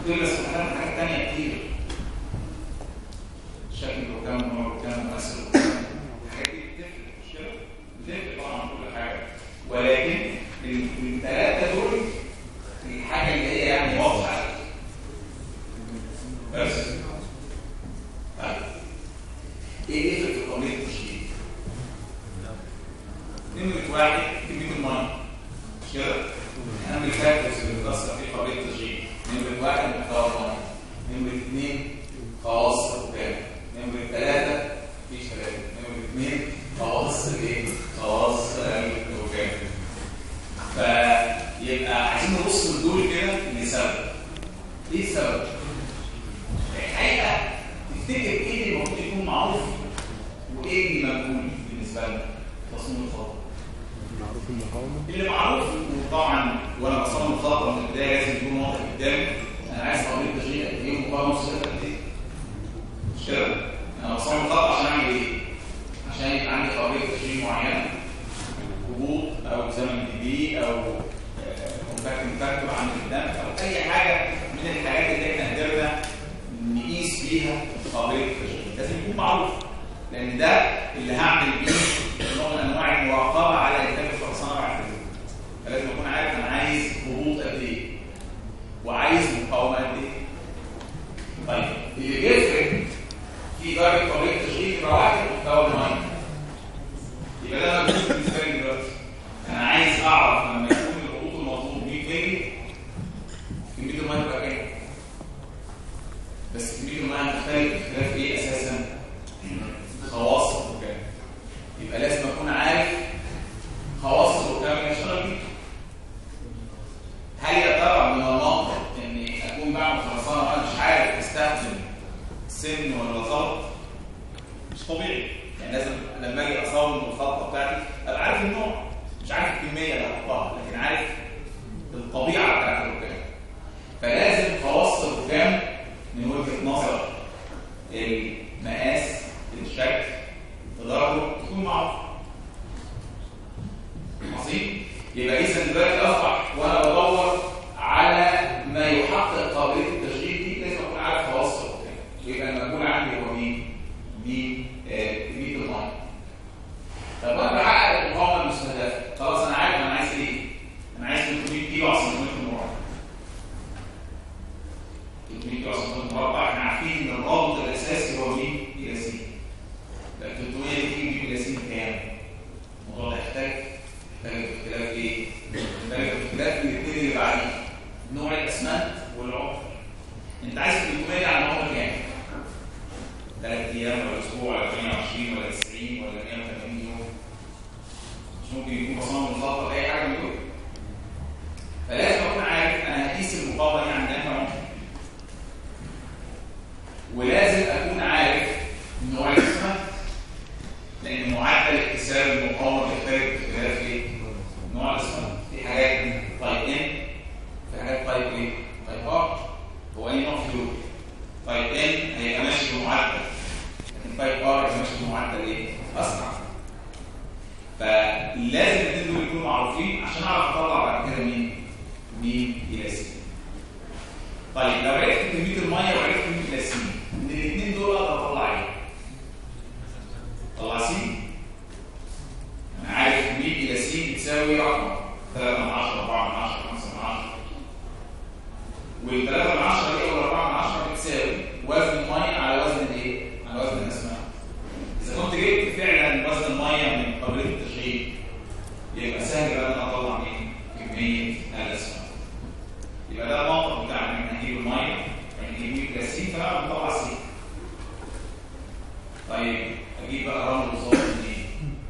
دول بس بنتكلم حاجات تانية كتير شكل الركام ونوع الركام ومؤثر الركام الحاجات دي بتفرق مش كده؟ بتفرق طبعا كل حاجة ولكن الثلاثة دول الحاجة اللي هي يعني واضحة بس طيب ايه يفرق في قضية التشكيل؟ نمرة واحد كمية المية مش كده؟ أهم الفاكتورز اللي بتأثر في قضية التشغيل نمرة واحد محتوى المية نمرة اثنين خواص الركاب نمرة ثلاثة مفيش ثلاثة نمرة اثنين خواص الايه؟ خواص الركاب فيبقى عايزين نبص لدول كده لسبب ايه السبب؟ الحقيقة تفتكر ايه اللي المفروض يكون معروف وايه اللي مجهول بالنسبة لنا تصميم الخطأ معروف المقاومة اللي معروف وطبعا وانا بصمم الخطه من البدايه لازم يكون واضح قدامي انا عايز قضيه تشغيل قد ايه ومقاومه نص قد ايه مش كده انا بصمم الخطه عشان اعمل ايه عشان يبقى عندي قضيه تشغيل معينه هبوط او زمن جديد او كونتاكت فاكتور عند الدم او اي حاجه من الحاجات اللي احنا قدرنا نقيس بيها قضيه التشغيل لازم يكون معروف لان ده اللي هعمل بيه نوع من انواع المراقبه على انتاج الخرسانه بعد كده فلازم اكون عارف انا عايز هبوط قد ايه وعايز مقاومه قد ايه طيب اللي بيفرق في درجه طريقه التشغيل يبقى واحد محتوى الميه يبقى ده مجهود بالنسبه لي دلوقتي انا عايز اعرف لما يكون الهبوط المطلوب 100 مللي كميه الميه تبقى كام بس كميه الميه هتختلف اختلاف ايه اساسا خواص الركاب يبقى لازم اكون عارف خواص الركاب اللي هشتغل بيه هل يا ترى من المنطق اني اكون بعمل خرسانه وانا مش عارف استخدم سن ولا ضغط مش طبيعي يعني لازم لما اجي اصور الخطه بتاعتي ابقى عارف النوع مش عارف الكميه اللي هحطها لكن عارف الطبيعه بتاعت الركام فلازم خواص الركام من وجهه نظر المقاس الشكل تدرجه تكون معروف عظيم يبقى اذا دلوقتي اصبح وانا بدور على ما يحقق قابليه التشغيل دي لازم اكون عارف خواص الركام يبقى المجهول عندي هو مين؟ مين؟ كميه الميه طب وانا بحقق المقاومه المستهدفه خلاص انا عارف انا عايز ايه؟ انا عايز 300 كيلو على سنتيمتر مربع 300 كيلو على سنتيمتر مربع احنا عارفين ان الرابط الاساسي هو مين؟ الى سي 300 دي تجيب الى سي كام؟ الموضوع ده يحتاج يحتاج اختلاف ايه؟ يحتاج اختلاف الاثنين اللي بعديه نوع الاسمنت والعمر انت عايز 300 على عمر كام؟ ثلاث ايام ولا اسبوع ولا 28 ولا 90 ولا 180 يوم مش ممكن يكون مصمم مخطط اي حاجه من دول فلازم اكون عارف انا هقيس المقاومه دي عند انهي عمر ولازم اكون عارف نوع الاسمنت لان معدل اكتساب المقاومه بيختلف باختلاف ايه؟ نوع الاسمنت في حاجات تايب ان في حاجات تايب ايه؟ تايب ار هو اي نوع فلويد تايب ان هيبقى ماشي بمعدل لكن تايب ار هيبقى ماشي بمعدل ايه؟ اسرع فلازم الاثنين دول يكونوا معروفين عشان اعرف اطلع بعد كده مين؟ مين الى سي طيب لو عرفت كميه الميه وعرفت كميه الاسيد من الاثنين دول اقدر اطلع ايه؟ طلع سي انا عارف كميه الى سي بتساوي رقم 3 من 10 4 من 10 5 من 10 وال 3 من 10 دي ولا 4 من 10 بتساوي وزن الميه على وزن الايه؟ على وزن الاسماك اذا كنت جبت فعلا وزن الميه من قابليه التشغيل يبقى سهل بقى ان انا اطلع مين؟ كميه الاسماك يبقى ده المنطق بتاع ان احنا نجيب الميه نجيب الاسيد فنطلع سي طيب اجيب بقى رمل بالظبط منين؟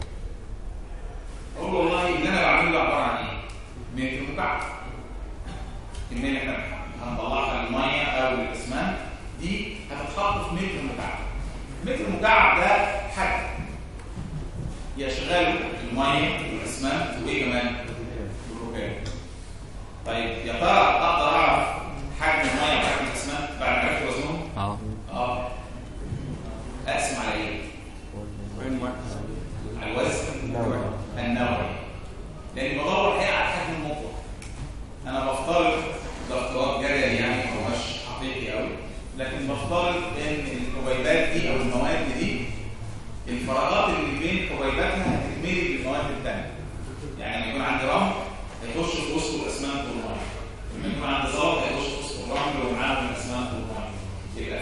اقول والله اللي انا بعمله عباره عن ايه؟ متر مكعب الكميه اللي احنا هنطلعها الميه او الاسمنت دي هتتحط في متر مكعب متر مكعب ده حجم يشغله الميه والاسمنت وايه كمان؟ والركاب طيب يا ترى اقدر اعرف حجم الميه وحجم الاسمنت بعد ما عرفت وزنهم؟ اه اه اقسم على ايه؟ على الوزن النوعي لان بدور الحقيقه على الحجم المطلق انا بفترض ده افتراض جدلي يعني ما هوش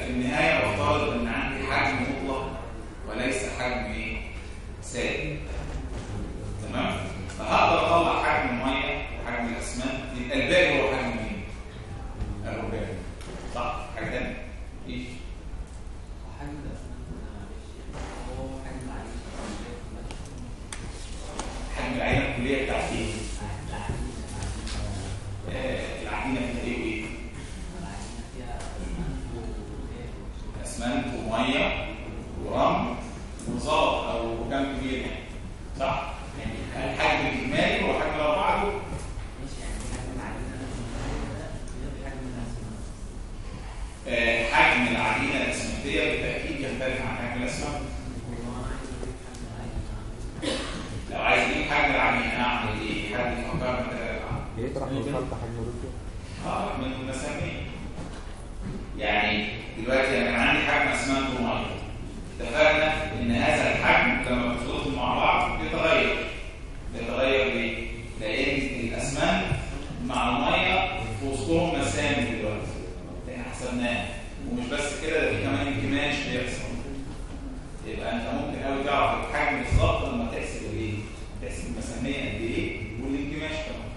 النهايه بفترض ان عندي حجم مطلق وليس حجم ايه؟ سائل تمام فهقدر اطلع حجم الميه وحجم الاسمنت يبقى الباقي هو حجم مين؟ الرباعي صح؟ حاجه ثانيه؟ ايه؟ حجم الأسنان معلش هو حجم العين حجم العينه الكليه بتاعت ايه؟ العين آه، العجينه فيها ايه وايه؟ العين فيها أسنان وإيه اسمنت وميه ورمل وزلط او ركام كبير يعني صح؟ يعني الحجم الاجمالي هو حجم الاربعه دول ماشي يعني حجم العين غير حجم الأسنان آه، حجم العجينه الاسمنتيه بالتاكيد يختلف عن حجم الاسمنت والله أنا عايز أجيب حجم العين لو عايز اجيب حجم العجينه اعمل ايه؟ حد يفكرني كده يطرح من خلف حجم رجله اه من المسامير يعني دلوقتي انا كان عندي حجم اسمنت وميه اتفقنا ان هذا الحجم لما بيخلطوا مع بعض بيتغير بيتغير ليه؟ لان الاسمنت مع الميه في وسطهم مسام دلوقتي احنا حسبناه ومش بس كده ده في كمان انكماش بيحصل يبقى انت ممكن قوي تعرف الحجم بالظبط لما تحسب الايه؟ تحسب المساميه قد ايه والانكماش كمان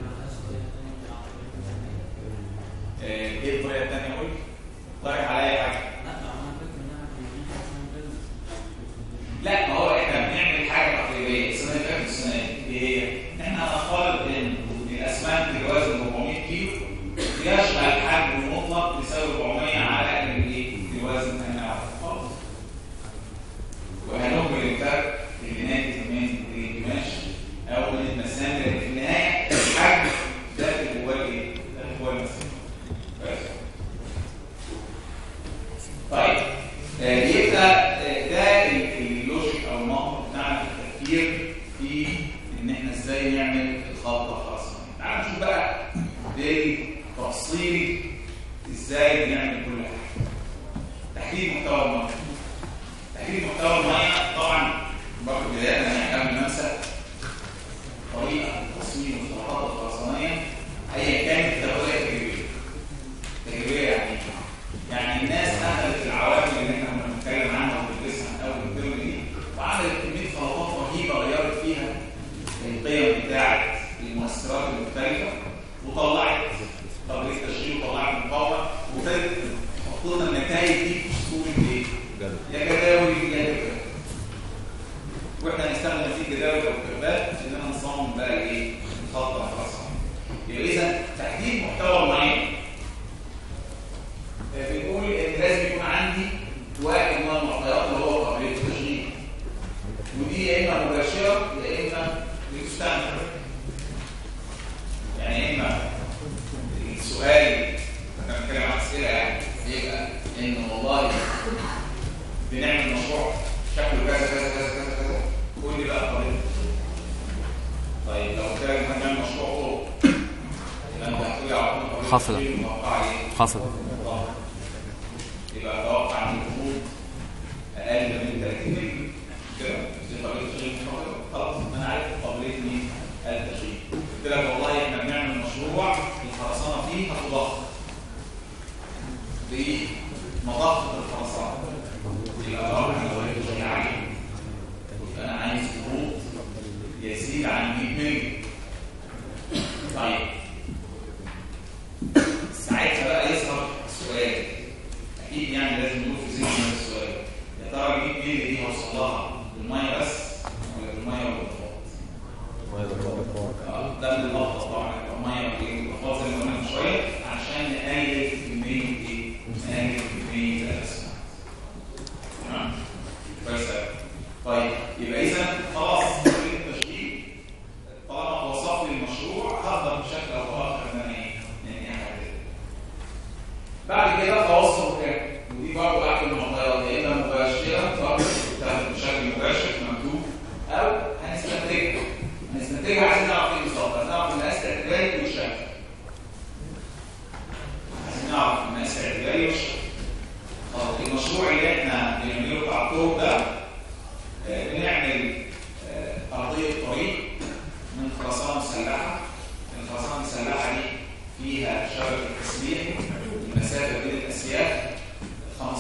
آه، ايه الطريقه الثانيه قول اقترح عليا حاجه لا ما هو احنا بنعمل حاجه تقريبيه السنه اللي فاتت السنه دي ايه هي؟ ان احنا هنفترض ان الاسمنت الوزن 400 كيلو يشغل حجم مطلق يساوي 400 على الايه؟ الوزن انا خلاص وهنهمل الفرق اللي ناتج من الانكماش او من المسام لان في النهايه الحجم داخل جواه ايه؟ داخل جواه المسام بس. طيب آه، يبقى آه، ده ال- اللوجيك او المنطق بتاعنا في التفكير في ان احنا ازاي نعمل الخلطه الخاصه تعالوا نشوف بقى بالتفصيل ازاي بنعمل كل حاجه تحديد محتوى الميه تحديد محتوى الميه طبعا برضه بدايه يعني قبل ما انسى طريقه تصميم الخلطات الخرسانيه ايا كانت تاخدها تجريبيه تجريبيه يعني إيه؟ يعني الناس اخذت العوامل اللي احنا كنا بنتكلم عنها وبندرسها من اول الترم دي وعملت كميه خلطات رهيبه غيرت فيها القيم بتاعه المؤثرات المختلفه وطلعت طريقه تشغيل وطلعت مقاومه وابتدت تحط لنا النتائج دي في صوره ايه؟ يا جداول يا كتاب واحنا هنستخدم هذه الجداول او الكتابات اننا نصمم بقى الايه؟ الخلطه الخرسانيه يبقى اذا تحديد محتوى المعين بنقول ان لازم يكون عندي واحد من المعطيات اللي هو قابليه التشغيل ودي يا اما مباشره يا اما بتستنفر يعني يا اما السؤال احنا بنتكلم عن اسئله يعني يبقى ان والله بنعمل مشروع شكله كذا كذا كذا كذا كذا قول لي بقى قابليه طيب لو قلت لك هنعمل مشروع طرق يبقى انت هتقول لي على طول قابلية حصل. التشغيل متوقعة ايه؟ حصل يبقى اتوقع ان الخطوط اقل من 30 مللي كده دي قابليه تشغيل مستقر خلاص انا عارف قابليه مين التشغيل قلت لك والله احنا بنعمل مشروع الخرسانه فيه هتضخ بمضخه الخرسانه يبقى اتوقع ان قابليه التشغيل عاليه يبقى انا عايز خطوط يزيد عن 100 مللي طيب ساعتها بقى يظهر السؤال اكيد يعني لازم نقول في ذهن السؤال يا ترى ال 100 مللي دي هوصل لها بالميه بس ولا بالميه والبطاط؟ آه، ده من الافضل طبعا يبقى ميه والبطاط زي ما قلنا من شويه عشان نقلل كميه ايه؟ نقلل كميه الاسماك. تمام؟ كويس أوي. طيب يبقى اذا خلاص طريقه التشغيل طالما وصفت لي المشروع هقدر بشكل او باخر ان انا ايه؟ ان انا احدد بعد كده خواص الركاب ودي برضه بعد المعطيات يا اما مباشره برضه بتاخد بشكل مباشر مكتوب او هنستنتجها هنستنتجها عايزين نعرف ايه بالظبط هنعرف المقاس الاعتباري والشكل عايزين نعرف المقاس الاعتباري والشكل طب المشروع اللي احنا بنعمله بتاع الطرق ده آه، بنعمل آه، ارضيه طريق من خرسانه مسلحه الخرسانه المسلحه دي فيها شبكه تسليح المسافه بين الاسياف 15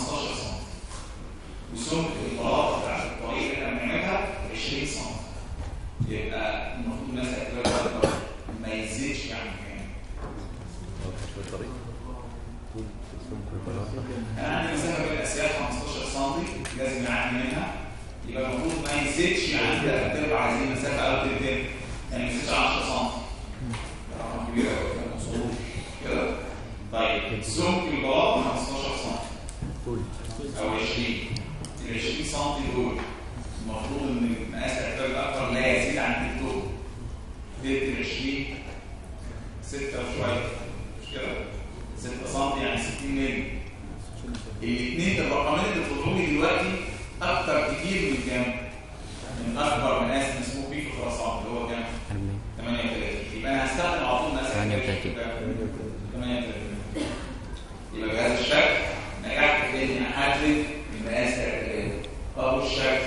انا عندي مسافه بين الاسياخ 15 سم لازم يعدي منها يبقى المفروض ما يزيدش عن ثلاث ارباع هذه المسافه او تلتين يعني ما يزيدش 10 سم ده رقم كبير قوي كده مظبوط كده طيب سمك البلاط 15 سم او 20 ال 20 سم دول المفروض ان مقاس الاعتبار الاكبر لا يزيد عن تلتهم تلت ال 20 6 وشويه مش كده 6 سم يعني 60 مللي الاثنين الرقمين اللي بتطلعوا لي دلوقتي اكتر كتير من كام؟ من اكبر مقاس مسموح بيه في الخرسانه اللي هو كام؟ 38 يبقى انا هستخدم على طول مقاس 38. 38 يبقى بهذا الشكل نجحت في اني احدد المقاس الاعتدالي طب والشكل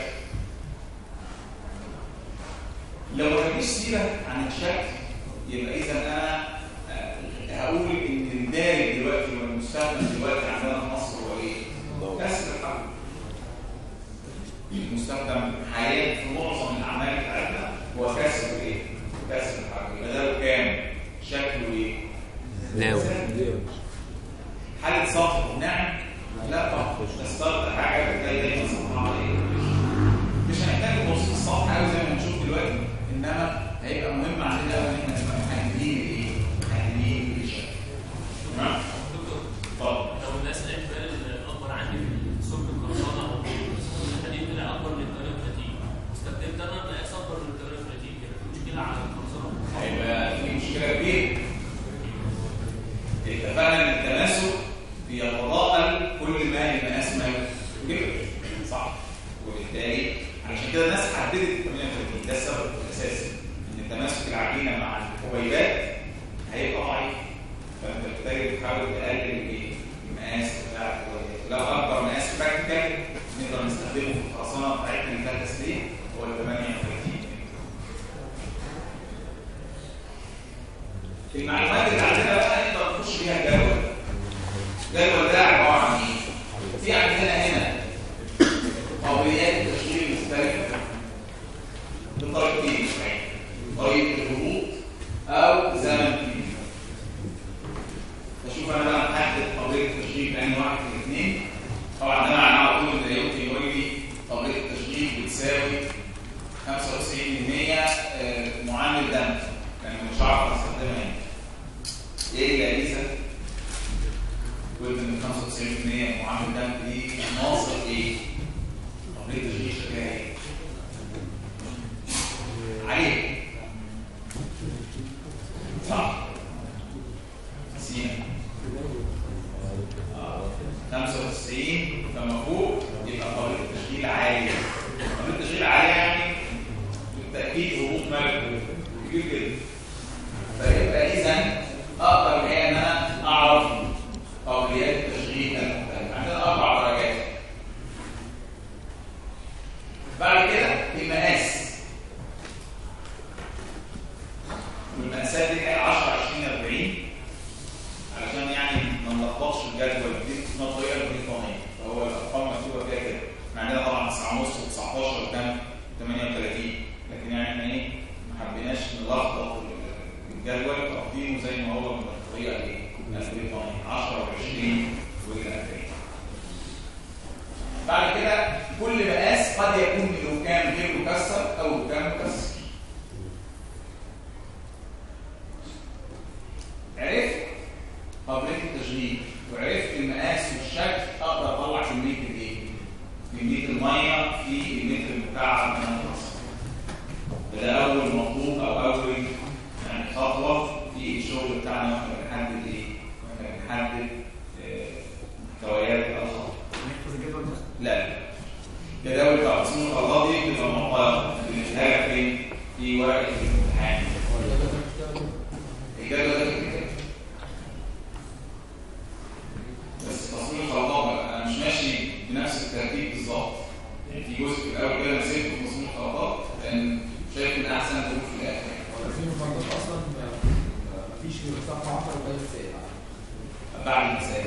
لو ما فيش سيره عن الشكل يبقى اذا انا آه، هقول ان الدارج دلوقتي والمستخدم دلوقتي عندنا في مصر هو ايه؟ كسر الحجم المستخدم حاليا في معظم الاعمال بتاعتنا هو كسر ايه؟ كسر الحجم يبقى ده كام؟ شكله ايه؟ ناوي. حالة سطح نعم لا طبعا السطح حاجة بتلاقي دايما سطحها ايه؟ مش هنحتاج نبص في السطح قوي زي ما هنشوف دلوقتي انما هيبقى مهم عندنا قوي ان احنا نبقى محددين الايه؟ محددين الشكل تمام؟ اتفضل لو الناس الاحتمال الاكبر عندي في سمك الخرسانه او الحديد طلع اكبر من 38 استخدمت انا مقاس اكبر من 38 كده في مشكله على الخرسانه هيبقى في مشكلة كبيرة اتفقنا ان التناسب بيتضاءل كل ما المقاس ما يكبر صح وبالتالي علشان كده الناس حددت 38 ده السبب الاساسي ان تماسك العجينه مع الحبيبات هيبقى ضعيف فانت محتاج تحاول تقلل الايه؟ المقاس بتاع الحبيبات لو اكبر مقاس براكتيكال نقدر نستخدمه في الخرسانه بتاعتنا اللي فيها تسليم هو ال 38 المعلومات اللي عندنا بقى نقدر نخش بيها الجدول الجدول ده عباره عن ايه؟ في عندنا هنا قابليات التشغيل مختلفه بطريقتين طريقه الهبوط او زمن كبير فشوف انا بقى محدد قابليه التشغيل بين واحد في الاثنين طبعا ده معناه على طول ان يمكن يقول لي قابليه التشغيل بتساوي 95% آه، معامل دم يعني مش هعرف استخدمها هنا ايه يا ليزا قلت ان 95% معامل دم دي ناصر ايه قابليه تشغيل شكلها ايه عاليه صح سينا آه. 95 فما فوق يبقى قابليه التشغيل عاليه قابليه التشغيل عاليه يعني بالتاكيد هبوط ملك كبير جدا فيبقى اذا اقدر الحقيقه ان انا اعرف قابليات التشغيل المختلفه عندنا اربع درجات بعد كده المقاس والمقاسات دي كانت 10 20 40 علشان يعني ما نلخبطش الجدول دي اسمها طريقه بريطانيه فهو الارقام مكتوبه فيها كده احنا عندنا طبعا 9 ونص و19 وكام 38 لكن يعني احنا ايه ما حبيناش نلخبط الجدول تقديمه زي ما هو من الطريقه الايه البريطانيه 10 و20 وال 40 بعد كده كل مقاس قد يكون بركام غير مكسر او ركام مكسر عرفت قابليه التشغيل وعرفت المقاس والشكل اقدر اطلع كميه الايه؟ كميه الميه في المتر المكعب من الخرسانه. ده اول مطلوب او اول يعني خطوه في الشغل بتاعنا واحنا بنحدد ايه؟ واحنا بنحدد آه، محتويات الخط. نحفظ الجدول ده لا لا. جداول تقسيم الخطوات دي بتبقى معطله بنشتغل فين؟ في ورقه الامتحان. الجدول ده كده. بس تصميم الخطوات بقى انا مش ماشي بنفس الترتيب بالظبط. يعني في جزء في الاول كده انا سيبت في تصميم الخطوات لان شايف ان احسن تروح في الاخر. ولا في مخطط اصلا مفيش غير صفحه واحده وده ازاي بعد المسائل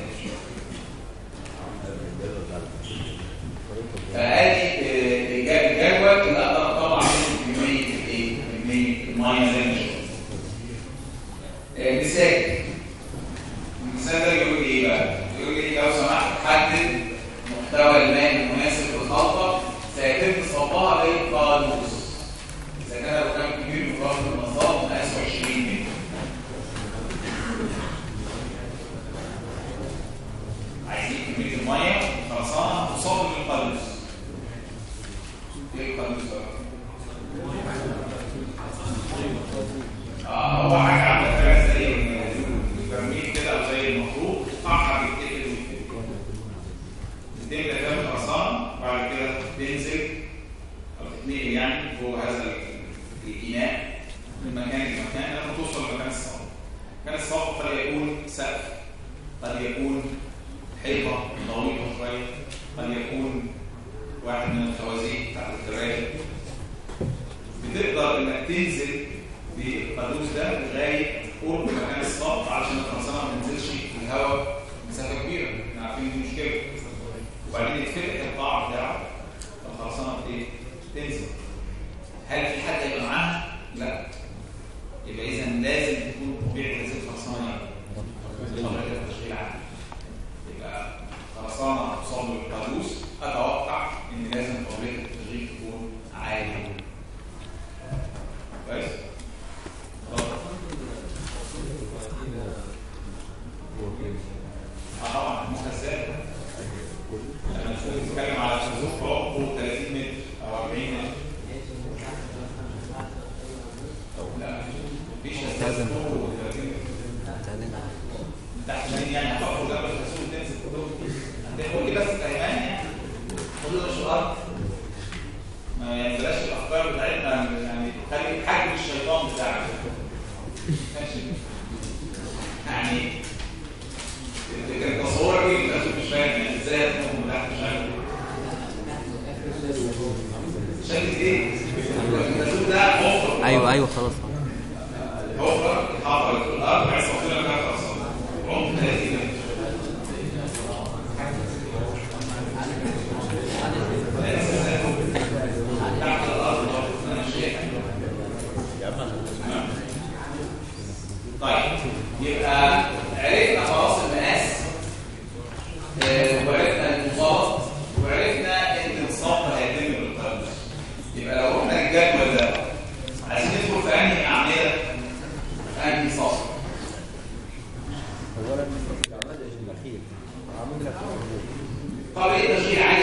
فادي آه، الجدول اللي اقدر اطلع منه كميه الايه؟ كميه الميه زي ما شفت. آه، مثال المثال ده يقول لي ايه بقى؟ يقول لي لو سمحت تنزل او تتنقل يعني فوق هذا ال- الاناء من مكان لمكان لما توصل لمكان الصف مكان الصف قد يكون سقف قد يكون حيطه طويله شويه قد يكون واحد من الخوازيق بتاعت الكباري بتقدر انك تنزل بالقادوس ده لغايه قرب مكان الصف علشان الخرسانه ما تنزلش في الهواء مسافه كبيره احنا عارفين دي مشكله وبعدين يتفتح القاع بتاعه الخرسانه بت- ايه؟ تنزل هل في حد يبقى معاها؟ لا يبقى اذا لازم تكون طبيعه هذه الخرسانه طبيعه التشغيل عالي يبقى خرسانه تصاب بالقادوس اتوقع ان لازم طبيعه التشغيل تكون عاليه كويس؟ اتفضل. اه طبعا مهزات لما نتكلم على خازوق عمقه 30 متر او 40 متر لا مفيش اساس طوله 30 متر تحت مين يعني هتقف قدام الخازوق تنزل هتقول لي بس كيمان يعني قول له مش الارض ما يعني بلاش الافكار بتاعتنا يعني خلي حجم الشيطان بتاعك ماشي يعني كان تصور ايه الناس مش فاهم يعني ازاي هتكون تحت مش عارف شكل ايه؟ الخازوق ده حفره ايوه ايوه خلاص حفره اتحفرت في الارض بحيث توصيل لك خرسانه عمق 30 متر تحت الارض برضه، انا مش شايف. طيب يبقى عرفنا خلاص المقاس آه، وعرفنا المضاد وعرفنا ان الصف هيتم بالقانون يبقى لو قلنا الجدول ده عايزين ندخل في انهي اعمده في انهي صف اولا العمود الاخير العمود الاخير طب ايه تشغيل عالي